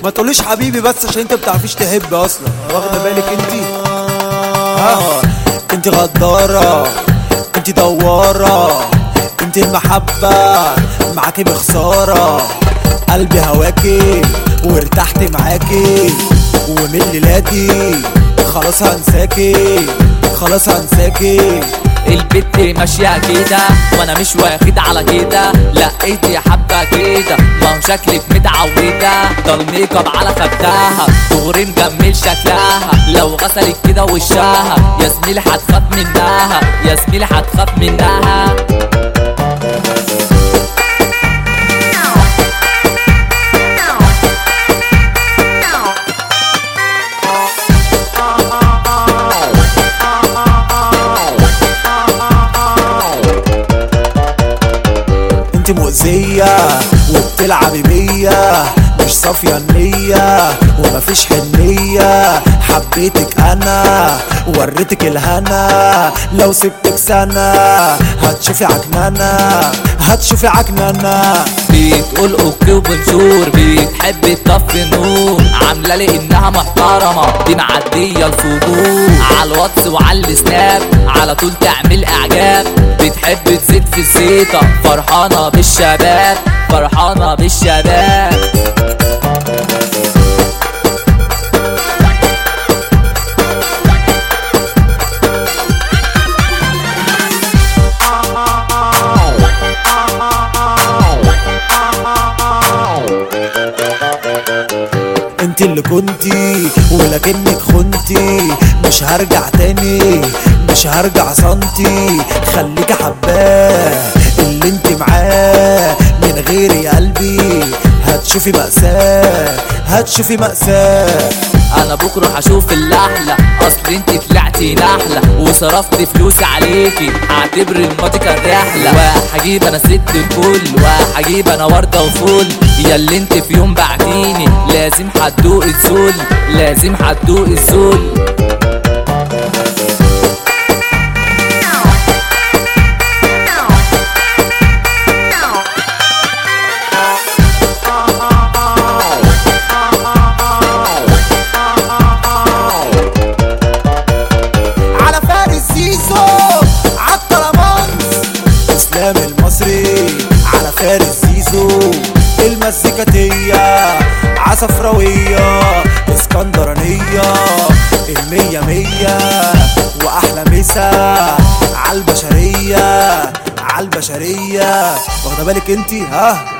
ما تقوليش حبيبي بس عشان انت بتعرفيش تحب اصلا واخده بالك انت ها انت غدارة انت دوارة انت المحبة معاكي بخسارة قلبي هواكي وارتحت معاكي ومن ليلاتي خلاص هنساكي خلاص هنساكي البت ماشية كده وانا مش واخد على كده لقيت يا حبة كده ما هو شكلك متعودة ده الميك اب على خدها دغري مجمل شكلها لو غسلت كده وشها يا زميلي هتخاف منها يا زميلي هتخاف منها انت مؤذية وبتلعبي بيا مش صافية النية ومفيش حنية حبيتك انا وريتك الهنا لو سبتك سنة هتشوفي عكنانة هتشوفي عكنانة بتقول اوكي وبنشور بتحب تطفي النور عامله لي انها محترمه دي معديه الفضول على الواتس وعلى السناب على طول تعمل اعجاب بتحب تزيد في الزيطه فرحانه بالشباب فرحانه بالشباب انت اللي كنتي ولكنك خنتي مش هرجع تاني مش هرجع سنتي خليكي حباه اللي انت معاه من غيري يا قلبي هتشوفي مأساة هتشوفي مأساة انا بكره هشوف اللحله اصل انت طلعتي نحله وصرفت فلوسي عليكي اعتبر الماضي كان رحله وهجيب انا ست الكل وهجيب انا ورده وفل يا اللي انت في يوم بعتيني لازم هتدوق الذل لازم هتدوق الذل على فارس زيزو عالطرمانس اسلام المصري على فارس زيزو المزيكاتية عصفراوية اسكندرانية المية مية واحلى مسا عالبشرية عالبشرية واخده بالك انتي ها